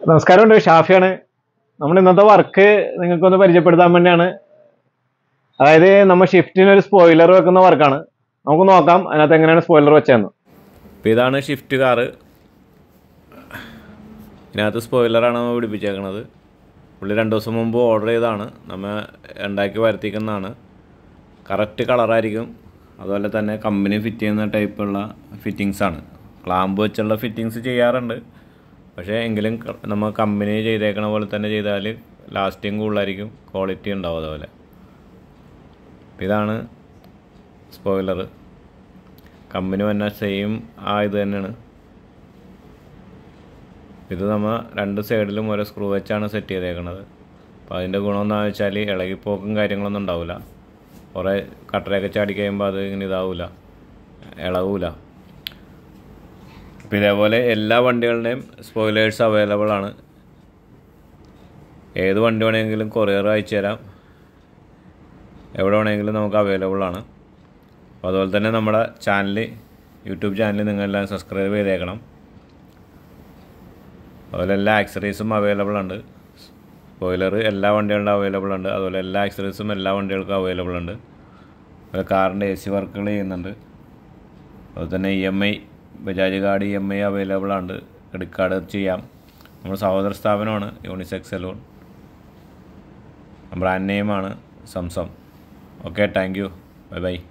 നമസ്കാരമുണ്ട് ഷാഫിയാണ് നമ്മൾ ഇന്നത്തെ വർക്ക് നിങ്ങൾക്കൊന്ന് പരിചയപ്പെടുത്താൻ വേണ്ടിയാണ് അതായത് നമ്മൾ ഷിഫ്റ്റിന് ഒരു സ്പോയിലർ വെക്കുന്ന വർക്കാണ് നമുക്ക് നോക്കാം അതിനകത്ത് എങ്ങനെയാണ് സ്പോയിലർ വെച്ചതെന്ന് അപ്പോൾ ഇതാണ് ഷിഫ്റ്റ് കാറ് ഇതിനകത്ത് സ്പോയിലറാണ് നമ്മൾ പിടിപ്പിച്ചേക്കണത് പുള്ളി രണ്ട് ദിവസം മുമ്പ് ഓർഡർ ചെയ്തതാണ് നമ്മൾ ഉണ്ടാക്കി വരുത്തിക്കുന്നതാണ് കറക്റ്റ് കളറായിരിക്കും അതുപോലെ തന്നെ കമ്പനി ഫിറ്റ് ചെയ്യുന്ന ടൈപ്പുള്ള ഫിറ്റിങ്സ് ആണ് ക്ലാമ്പ് വെച്ചുള്ള ഫിറ്റിങ്സ് ചെയ്യാറുണ്ട് പക്ഷേ എങ്കിലും ക- നമ്മൾ കമ്പനി ചെയ്തേക്കണ പോലെ തന്നെ ചെയ്താൽ ലാസ്റ്റിങ് കൂടുതലായിരിക്കും ക്വാളിറ്റി ഉണ്ടാവും അതുപോലെ അപ്പോൾ ഇതാണ് സ്പോയിലർ കമ്പനി വന്ന സെയിം ആ ഇത് തന്നെയാണ് ഇത് നമ്മൾ രണ്ട് സൈഡിലും ഓരോ സ്ക്രൂ വെച്ചാണ് സെറ്റ് ചെയ്തേക്കണത് അപ്പോൾ അതിൻ്റെ ഗുണം എന്താണെന്ന് വെച്ചാൽ ഇളകിപ്പോക്കും കാര്യങ്ങളൊന്നും ഉണ്ടാവില്ല കുറേ കട്ടറയൊക്കെ ചാടി കഴിയുമ്പോൾ അത് ഇങ്ങനെ ഇതാവില്ല ഇളകൂല അപ്പോൾ ഇതേപോലെ എല്ലാ വണ്ടികളുടെയും സ്പോയിലേഴ്സ് അവൈലബിൾ ആണ് ഏത് വണ്ടി വേണമെങ്കിലും കൊറിയർ അയച്ചു തരാം എവിടെ വേണമെങ്കിലും നമുക്ക് അവൈലബിൾ ആണ് അപ്പോൾ അതുപോലെ തന്നെ നമ്മുടെ ചാനൽ യൂട്യൂബ് ചാനൽ നിങ്ങളെല്ലാം സബ്സ്ക്രൈബ് ചെയ്തേക്കണം അതുപോലെ എല്ലാ ആക്സറീസും അവൈലബിൾ ഉണ്ട് സ്പോയിലർ എല്ലാ വണ്ടികളുടെ അവൈലബിൾ ഉണ്ട് അതുപോലെ എല്ലാ ആക്സറീസും എല്ലാ വണ്ടികൾക്കും അവൈലബിൾ ഉണ്ട് അതുപോലെ കാറിൻ്റെ എ സി വർക്കുകൾ ചെയ്യുന്നുണ്ട് അതുപോലെ തന്നെ E M I Bajaj card E M I available ആണ് ക്രെഡിറ്റ് കാർഡ് ചെയ്യാം നമ്മുടെ സഹോദര സ്ഥാപനമാണ് യൂണിസെക്സ് സലൂൺ ബ്രാൻഡ് നെയിമാണ് Zamzam okay thank you bye by